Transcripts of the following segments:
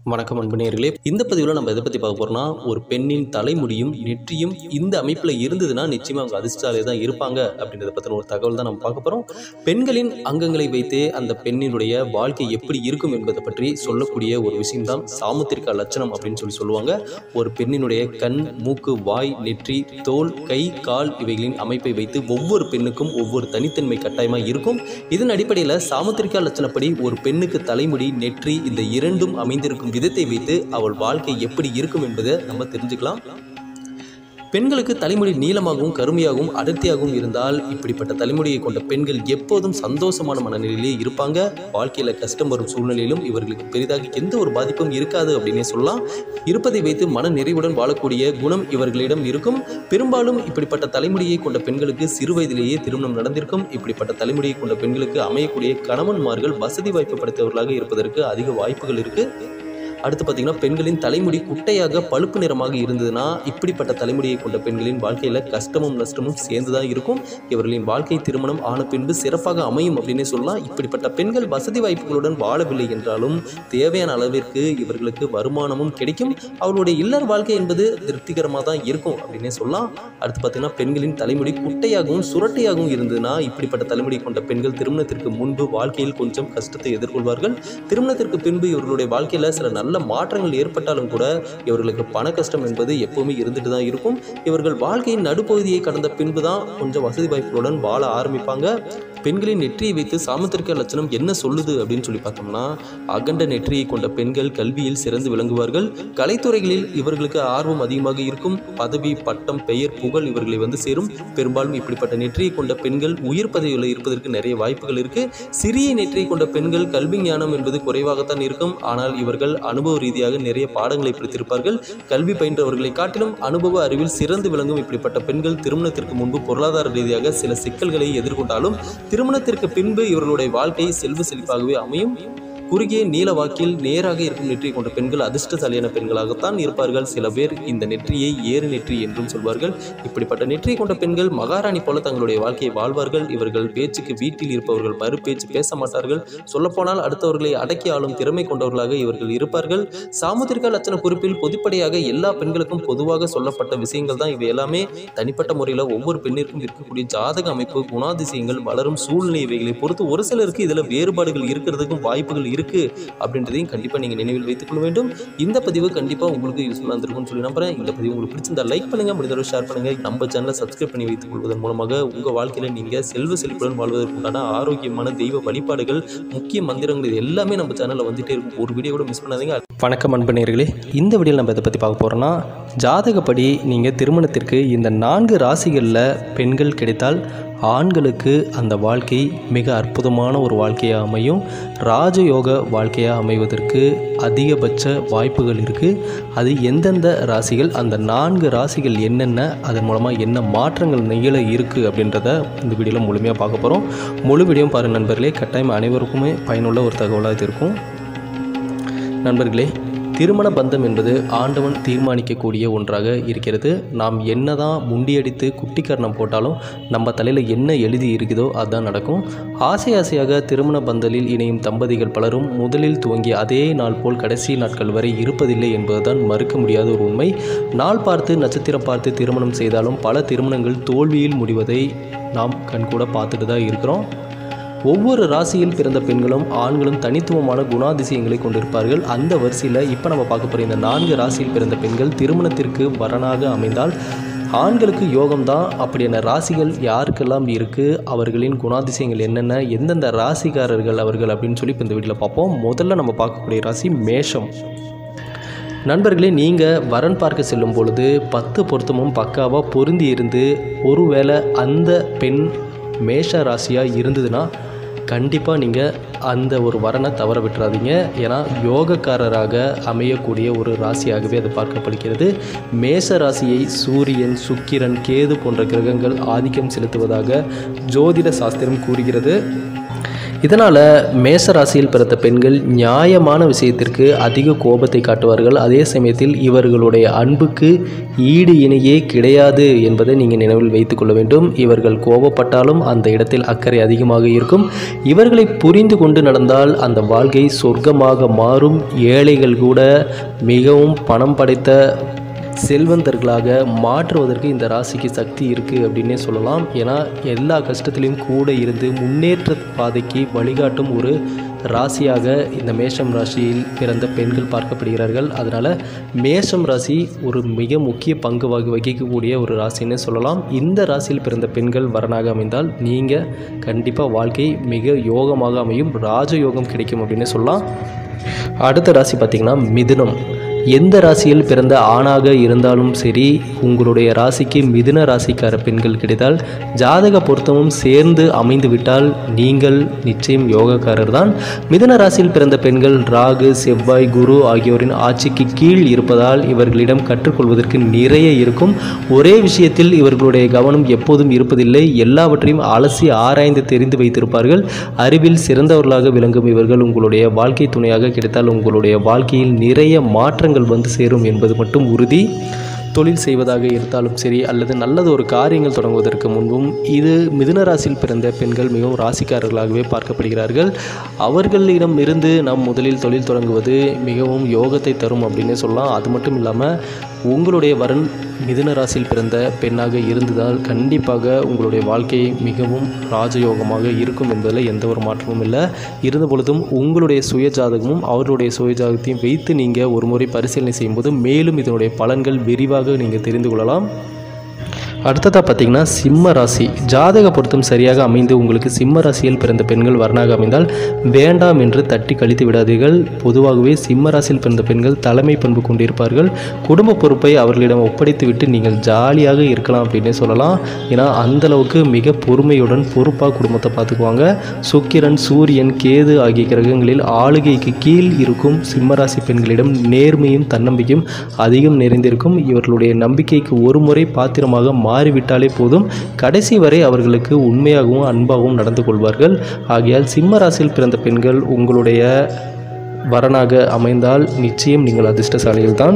வணக்கம் அன்புநேயர்களே இந்த பதிவில் நம்ம எதை பற்றி பார்க்க போகிறோம்னா ஒரு பெண்ணின் தலைமுடியும் நெற்றியும் இந்த அமைப்பில் இருந்ததுன்னா நிச்சயமாக அவங்க அதிர்ஷ்டாலே தான் இருப்பாங்க அப்படின்றத பற்றின ஒரு தகவல் தான் நம்ம பார்க்க போகிறோம் பெண்களின் அங்கங்களை வைத்தே அந்த பெண்ணினுடைய வாழ்க்கை எப்படி இருக்கும் என்பதை பற்றி சொல்லக்கூடிய ஒரு விஷயம்தான் சாமுத்திரிகா லட்சணம் அப்படின்னு சொல்லி சொல்லுவாங்க ஒரு பெண்ணினுடைய கண் மூக்கு வாய் நெற்றி தோல் கை கால் இவைகளின் அமைப்பை வைத்து ஒவ்வொரு பெண்ணுக்கும் ஒவ்வொரு தனித்தன்மை கட்டாயமாக இருக்கும் இதன் அடிப்படையில் சாமுத்திரிகா லட்சணப்படி ஒரு பெண்ணுக்கு தலைமுடி நெற்றி இந்த இரண்டும் அமைந்திருக்கும் விதத்தை வைத்து அவள் வாழ்க்கை எப்படி இருக்கும் என்பதை நம்ம தெரிஞ்சுக்கலாம் பெண்களுக்கு தலைமுடி நீளமாகவும் கருமையாகவும் அடர்த்தியாகவும் இருந்தால் இப்படிப்பட்ட தலைமுடியை கொண்ட பெண்கள் எப்போதும் சந்தோஷமான மனநிலையிலே இருப்பாங்க வாழ்க்கையில் கஷ்டம் வரும் சூழ்நிலையிலும் இவர்களுக்கு பெரிதாக எந்த ஒரு பாதிப்பும் இருக்காது அப்படின்னே சொல்லலாம் இருப்பதை வைத்து மன நிறைவுடன் வாழக்கூடிய குணம் இவர்களிடம் இருக்கும் பெரும்பாலும் இப்படிப்பட்ட தலைமுடியை கொண்ட பெண்களுக்கு சிறு வயதிலேயே திருமணம் நடந்திருக்கும் இப்படிப்பட்ட தலைமுடியை கொண்ட பெண்களுக்கு அமையக்கூடிய கணவன்மார்கள் வசதி வாய்ப்பு படைத்தவர்களாக இருப்பதற்கு அதிக வாய்ப்புகள் இருக்கு அடுத்து பார்த்தீங்கன்னா பெண்களின் தலைமுடி குட்டையாக பழுப்பு நிறமாக இருந்ததுன்னா இப்படிப்பட்ட தலைமுடியை கொண்ட பெண்களின் வாழ்க்கையில் கஷ்டமும் நஷ்டமும் சேர்ந்து தான் இருக்கும் இவர்களின் வாழ்க்கை திருமணம் ஆன பின்பு சிறப்பாக அமையும் அப்படின்னே சொல்லலாம் இப்படிப்பட்ட பெண்கள் வசதி வாய்ப்புகளுடன் வாழவில்லை என்றாலும் தேவையான அளவிற்கு இவர்களுக்கு வருமானமும் கிடைக்கும் அவர்களுடைய இல்லற வாழ்க்கை என்பது திருப்திகரமாக தான் இருக்கும் அப்படின்னே சொல்லலாம் அடுத்து பார்த்தீங்கன்னா பெண்களின் தலைமுடி குட்டையாகவும் சுரட்டையாகவும் இருந்ததுன்னா இப்படிப்பட்ட தலைமுடி கொண்ட பெண்கள் திருமணத்திற்கு முன்பு வாழ்க்கையில் கொஞ்சம் கஷ்டத்தை எதிர்கொள்வார்கள் திருமணத்திற்கு பின்பு இவர்களுடைய வாழ்க்கையில் சில நல்ல மாற்றங்கள் ஏற்பட்டாலும் கூட இவர்களுக்கு பண கஷ்டம் என்பது எப்பவுமே இருந்துட்டு தான் இருக்கும் இவர்கள் வாழ்க்கையின் நடுப்பகுதியை கடந்த பின்பு தான் கொஞ்சம் வசதி வாய்ப்புகளுடன் வாழ ஆரம்பிப்பாங்க பெண்களின் நெற்றியை வைத்து சாமுத்திரிக்க லட்சணம் என்ன சொல்லுது அப்படின்னு சொல்லி பார்த்தோம்னா அகண்ட நெற்றியை கொண்ட பெண்கள் கல்வியில் சிறந்து விளங்குவார்கள் கலைத்துறைகளில் இவர்களுக்கு ஆர்வம் அதிகமாக இருக்கும் பதவி பட்டம் பெயர் புகழ் இவர்களை வந்து சேரும் பெரும்பாலும் இப்படிப்பட்ட நெற்றியை கொண்ட பெண்கள் உயர் பதவியில் இருப்பதற்கு நிறைய வாய்ப்புகள் இருக்கு சிறிய நெற்றியை கொண்ட பெண்கள் கல்வி ஞானம் என்பது குறைவாகத்தான் இருக்கும் ஆனால் இவர்கள் அனுபவ ரீதியாக நிறைய பாடங்களை படித்திருப்பார்கள் கல்வி பயின்றவர்களை காட்டிலும் அனுபவ அறிவில் சிறந்து விளங்கும் இப்படிப்பட்ட பெண்கள் திருமணத்திற்கு முன்பு பொருளாதார ரீதியாக சில சிக்கல்களை எதிர்கொண்டாலும் திருமணத்திற்கு பின்பு இவர்களுடைய வாழ்க்கை செல்வ செழிப்பாகவே அமையும் குறுகிய நீல வாக்கில் நேராக இருக்கும் நெற்றியை கொண்ட பெண்கள் அதிர்ஷ்டசாலியான பெண்களாகத்தான் இருப்பார்கள் சில பேர் இந்த நெற்றியை ஏறு நெற்றி என்றும் சொல்வார்கள் இப்படிப்பட்ட நெற்றியை கொண்ட பெண்கள் மகாராணி போல தங்களுடைய வாழ்க்கையை வாழ்வார்கள் இவர்கள் பேச்சுக்கு வீட்டில் இருப்பவர்கள் மறு பேச்சு பேச மாட்டார்கள் சொல்லப்போனால் அடுத்தவர்களை அடக்கி ஆளும் திறமை கொண்டவர்களாக இவர்கள் இருப்பார்கள் சாமுத்திரிகா லட்சண குறிப்பில் பொதுப்படையாக எல்லா பெண்களுக்கும் பொதுவாக சொல்லப்பட்ட விஷயங்கள் தான் இவை எல்லாமே தனிப்பட்ட முறையில் ஒவ்வொரு பெண்ணிற்கும் இருக்கக்கூடிய ஜாதக அமைப்பு குணாதிசயங்கள் வளரும் சூழ்நிலை இவைகளை பொறுத்து ஒரு சிலருக்கு இதில் வேறுபாடுகள் இருக்கிறதுக்கும் வாய்ப்புகள் இருக்கு அப்படின்றதையும் கண்டிப்பாக நீங்கள் நினைவில் வைத்துக் கொள்ள வேண்டும் இந்த பதிவு கண்டிப்பாக உங்களுக்கு யூஸ்ஃபுல்லாக இருந்திருக்கும்னு சொல்லி நம்புறேன் இந்த பதிவு உங்களுக்கு பிடிச்சிருந்தா லைக் பண்ணுங்க முடிந்தளவு ஷேர் பண்ணுங்க நம்ம சேனலை சப்ஸ்கிரைப் பண்ணி வைத்துக் கொள்வதன் மூலமாக உங்கள் வாழ்க்கையில் நீங்கள் செல்வ செழிப்புடன் வாழ்வதற்குண்டான ஆரோக்கியமான தெய்வ வழிபாடுகள் முக்கிய மந்திரங்கள் இது எல்லாமே நம்ம சேனலில் வந்துட்டே இருக்கும் ஒரு வீடியோ கூட மிஸ் பண்ணாதீங்க வணக்கம் அன்பு நேயர்களே இந்த வீடியோவில் நம்ம இதை பற்றி பார்க்க போகிறோம்னா ஜாதகப்படி நீங்கள் திருமணத்திற்கு இந்த நான்கு ராசிகளில் பெண்கள் கிடைத்தால் ஆண்களுக்கு அந்த வாழ்க்கை மிக அற்புதமான ஒரு வாழ்க்கையாக அமையும் ராஜயோக வாழ்க்கையாக அமைவதற்கு அதிகபட்ச வாய்ப்புகள் இருக்குது அது எந்தெந்த ராசிகள் அந்த நான்கு ராசிகள் என்னென்ன அதன் மூலமாக என்ன மாற்றங்கள் நிகழ இருக்குது அப்படின்றத இந்த வீடியோவில் முழுமையாக பார்க்க போகிறோம் முழு வீடியோ பாருங்கள் நண்பர்களே கட்டாயம் அனைவருக்குமே பயனுள்ள ஒரு தகவலாக இது இருக்கும் நண்பர்களே திருமண பந்தம் என்பது ஆண்டவன் தீர்மானிக்கக்கூடிய ஒன்றாக இருக்கிறது நாம் என்னதான் முண்டியடித்து குட்டிக்கரணம் போட்டாலும் நம்ம தலையில் என்ன எழுதி இருக்குதோ அதுதான் நடக்கும் ஆசை ஆசையாக திருமண பந்தலில் இணையும் தம்பதிகள் பலரும் முதலில் துவங்கிய அதே நாள் போல் கடைசி நாட்கள் வரை இருப்பதில்லை என்பதுதான் மறுக்க முடியாத ஒரு உண்மை நாள் பார்த்து நட்சத்திரம் பார்த்து திருமணம் செய்தாலும் பல திருமணங்கள் தோல்வியில் முடிவதை நாம் கண்கூட பார்த்துட்டு தான் இருக்கிறோம் ஒவ்வொரு ராசியில் பிறந்த பெண்களும் ஆண்களும் தனித்துவமான குணாதிசயங்களை கொண்டிருப்பார்கள் அந்த வரிசையில் இப்போ நம்ம பார்க்க போகிற இந்த நான்கு ராசியில் பிறந்த பெண்கள் திருமணத்திற்கு வரனாக அமைந்தால் ஆண்களுக்கு யோகம்தான் அப்படியான ராசிகள் யாருக்கெல்லாம் இருக்குது அவர்களின் குணாதிசயங்கள் என்னென்ன எந்தெந்த ராசிக்காரர்கள் அவர்கள் அப்படின்னு சொல்லி இப்போ இந்த வீட்டில் பார்ப்போம் முதல்ல நம்ம பார்க்கக்கூடிய ராசி மேஷம் நண்பர்களே நீங்கள் வரன் பார்க்க செல்லும் பொழுது பத்து பொருத்தமும் பக்காவாக பொருந்தி இருந்து ஒருவேளை அந்த பெண் மேஷ ராசியாக இருந்ததுன்னா கண்டிப்பாக நீங்கள் அந்த ஒரு வரனை தவற விட்டுறாதீங்க ஏன்னா யோகக்காரராக அமையக்கூடிய ஒரு ராசியாகவே அது பார்க்கப்படுகிறது மேச ராசியை சூரியன் சுக்கிரன் கேது போன்ற கிரகங்கள் ஆதிக்கம் செலுத்துவதாக ஜோதிட சாஸ்திரம் கூறுகிறது இதனால் மேஷ ராசியில் பிறந்த பெண்கள் நியாயமான விஷயத்திற்கு அதிக கோபத்தை காட்டுவார்கள் அதே சமயத்தில் இவர்களுடைய அன்புக்கு ஈடு இணையே கிடையாது என்பதை நீங்கள் நினைவில் வைத்துக்கொள்ள வேண்டும் இவர்கள் கோபப்பட்டாலும் அந்த இடத்தில் அக்கறை அதிகமாக இருக்கும் இவர்களை புரிந்து கொண்டு நடந்தால் அந்த வாழ்க்கை சொர்க்கமாக மாறும் ஏழைகள் கூட மிகவும் பணம் படைத்த செல்வந்தர்களாக மாற்றுவதற்கு இந்த ராசிக்கு சக்தி இருக்குது அப்படின்னே சொல்லலாம் ஏன்னா எல்லா கஷ்டத்திலையும் கூட இருந்து முன்னேற்ற பாதைக்கு வழிகாட்டும் ஒரு ராசியாக இந்த மேஷம் ராசியில் பிறந்த பெண்கள் பார்க்கப்படுகிறார்கள் அதனால் மேஷம் ராசி ஒரு மிக முக்கிய பங்கு வகி வகிக்கக்கூடிய ஒரு ராசின்னு சொல்லலாம் இந்த ராசியில் பிறந்த பெண்கள் வரனாக அமைந்தால் நீங்கள் கண்டிப்பாக வாழ்க்கை மிக யோகமாக அமையும் ராஜயோகம் கிடைக்கும் அப்படின்னு சொல்லலாம் அடுத்த ராசி பார்த்திங்கன்னா மிதுனம் எந்த ராசியில் பிறந்த ஆணாக இருந்தாலும் சரி உங்களுடைய ராசிக்கு மிதுன ராசிக்கார பெண்கள் கிடைத்தால் ஜாதக பொருத்தமும் சேர்ந்து அமைந்து விட்டால் நீங்கள் நிச்சயம் யோகக்காரர் தான் மிதுன ராசியில் பிறந்த பெண்கள் ராகு செவ்வாய் குரு ஆகியோரின் ஆட்சிக்கு கீழ் இருப்பதால் இவர்களிடம் கற்றுக்கொள்வதற்கு நிறைய இருக்கும் ஒரே விஷயத்தில் இவர்களுடைய கவனம் எப்போதும் இருப்பதில்லை எல்லாவற்றையும் அலசி ஆராய்ந்து தெரிந்து வைத்திருப்பார்கள் அறிவில் சிறந்தவர்களாக விளங்கும் இவர்கள் உங்களுடைய வாழ்க்கை துணையாக கிடைத்தால் உங்களுடைய வாழ்க்கையில் நிறைய மாற்றங்கள் வந்து சேரும் என்பது மட்டும் உறுதி தொழில் செய்வதாக இருந்தாலும் சரி அல்லது நல்லது ஒரு காரியங்கள் தொடங்குவதற்கு முன்பும் இது மிதுன ராசியில் பிறந்த பெண்கள் மிகவும் ராசிக்காரர்களாகவே பார்க்கப்படுகிறார்கள் அவர்களிடம் இருந்து நாம் முதலில் தொழில் தொடங்குவது மிகவும் யோகத்தை தரும் அப்படின்னு சொல்லலாம் அது மட்டும் இல்லாமல் உங்களுடைய வரன் மிதுன ராசியில் பிறந்த பெண்ணாக இருந்ததால் கண்டிப்பாக உங்களுடைய வாழ்க்கை மிகவும் ராஜயோகமாக இருக்கும் என்பதில் எந்த ஒரு மாற்றமும் இல்லை இருந்த பொழுதும் உங்களுடைய சுய ஜாதகமும் அவர்களுடைய சுய ஜாதகத்தையும் வைத்து நீங்கள் ஒரு முறை பரிசீலனை செய்யும்போது மேலும் இதனுடைய பலன்கள் விரிவாக நீங்கள் தெரிந்து கொள்ளலாம் அடுத்ததாக பார்த்தீங்கன்னா சிம்ம ராசி ஜாதக பொருத்தம் சரியாக அமைந்து உங்களுக்கு சிம்ம ராசியில் பிறந்த பெண்கள் வரணாக அமைந்தால் வேண்டாம் என்று தட்டி கழித்து விடாதீர்கள் பொதுவாகவே சிம்ம ராசியில் பிறந்த பெண்கள் தலைமை பண்பு கொண்டிருப்பார்கள் குடும்ப பொறுப்பை அவர்களிடம் ஒப்படைத்து விட்டு நீங்கள் ஜாலியாக இருக்கலாம் அப்படின்னே சொல்லலாம் ஏன்னா அந்த அளவுக்கு மிக பொறுமையுடன் பொறுப்பாக குடும்பத்தை பார்த்துக்குவாங்க சுக்கிரன் சூரியன் கேது ஆகிய கிரகங்களில் ஆளுகைக்கு கீழ் இருக்கும் சிம்மராசி பெண்களிடம் நேர்மையும் தன்னம்பிக்கையும் அதிகம் நிறைந்திருக்கும் இவர்களுடைய நம்பிக்கைக்கு ஒரு முறை பாத்திரமாக மாறிவிட்டாலே போதும் கடைசி வரை அவர்களுக்கு உண்மையாகவும் அன்பாகவும் நடந்து கொள்வார்கள் ஆகையால் சிம்ம ராசியில் பிறந்த பெண்கள் உங்களுடைய வரனாக அமைந்தால் நிச்சயம் நீங்கள் அதிர்ஷ்டசாலிகள் தான்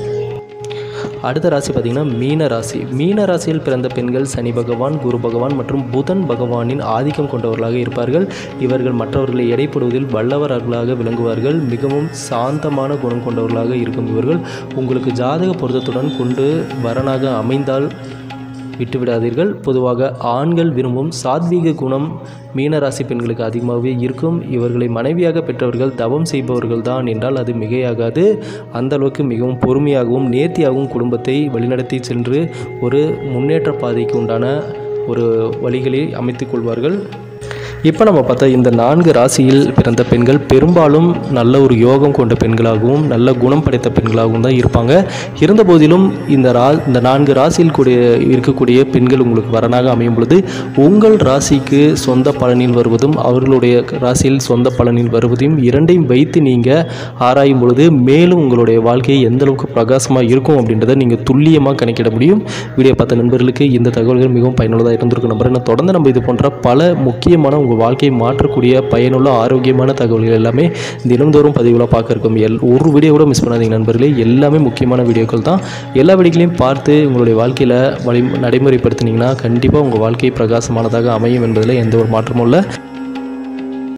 அடுத்த ராசி பார்த்திங்கன்னா மீன ராசி மீன ராசியில் பிறந்த பெண்கள் சனி பகவான் குரு பகவான் மற்றும் புதன் பகவானின் ஆதிக்கம் கொண்டவர்களாக இருப்பார்கள் இவர்கள் மற்றவர்களை எடைப்படுவதில் வல்லவர்களாக விளங்குவார்கள் மிகவும் சாந்தமான குணம் கொண்டவர்களாக இருக்கும் இவர்கள் உங்களுக்கு ஜாதக பொருத்தத்துடன் கொண்டு வரனாக அமைந்தால் விட்டுவிடாதீர்கள் பொதுவாக ஆண்கள் விரும்பும் சாத்வீக குணம் மீனராசி பெண்களுக்கு அதிகமாகவே இருக்கும் இவர்களை மனைவியாக பெற்றவர்கள் தவம் செய்பவர்கள் தான் என்றால் அது மிகையாகாது அந்த அளவுக்கு மிகவும் பொறுமையாகவும் நேர்த்தியாகவும் குடும்பத்தை வழிநடத்தி சென்று ஒரு முன்னேற்ற பாதைக்கு உண்டான ஒரு வழிகளை அமைத்துக் கொள்வார்கள் இப்போ நம்ம பார்த்தா இந்த நான்கு ராசியில் பிறந்த பெண்கள் பெரும்பாலும் நல்ல ஒரு யோகம் கொண்ட பெண்களாகவும் நல்ல குணம் படைத்த பெண்களாகவும் தான் இருப்பாங்க இருந்த போதிலும் இந்த ரா இந்த நான்கு ராசியில் கூடிய இருக்கக்கூடிய பெண்கள் உங்களுக்கு வரனாக அமையும் பொழுது உங்கள் ராசிக்கு சொந்த பலனில் வருவதும் அவர்களுடைய ராசியில் சொந்த பலனில் வருவதையும் இரண்டையும் வைத்து நீங்கள் ஆராயும் பொழுது மேலும் உங்களுடைய வாழ்க்கை எந்த அளவுக்கு பிரகாசமாக இருக்கும் அப்படின்றத நீங்கள் துல்லியமாக கணக்கிட முடியும் வீடியோ பார்த்த நண்பர்களுக்கு இந்த தகவல்கள் மிகவும் பயனுள்ளதாக இருந்திருக்கும் நம்புறேன் நான் தொடர்ந்து நம்ம இது போன்ற பல முக்கியமான உங்கள் வாழ்க்கையை மாற்றக்கூடிய பயனுள்ள ஆரோக்கியமான தகவல்கள் எல்லாமே தினந்தோறும் பதிவுகளை பார்க்க இருக்கும் எல் ஒரு வீடியோ கூட மிஸ் பண்ணாதீங்க நண்பர்களே எல்லாமே முக்கியமான வீடியோக்கள் தான் எல்லா வீடியோக்களையும் பார்த்து உங்களுடைய வாழ்க்கையில் வழி நடைமுறைப்படுத்தினீங்கன்னா கண்டிப்பாக உங்கள் வாழ்க்கை பிரகாசமானதாக அமையும் என்பதில் எந்த ஒரு மாற்றமும் இல்லை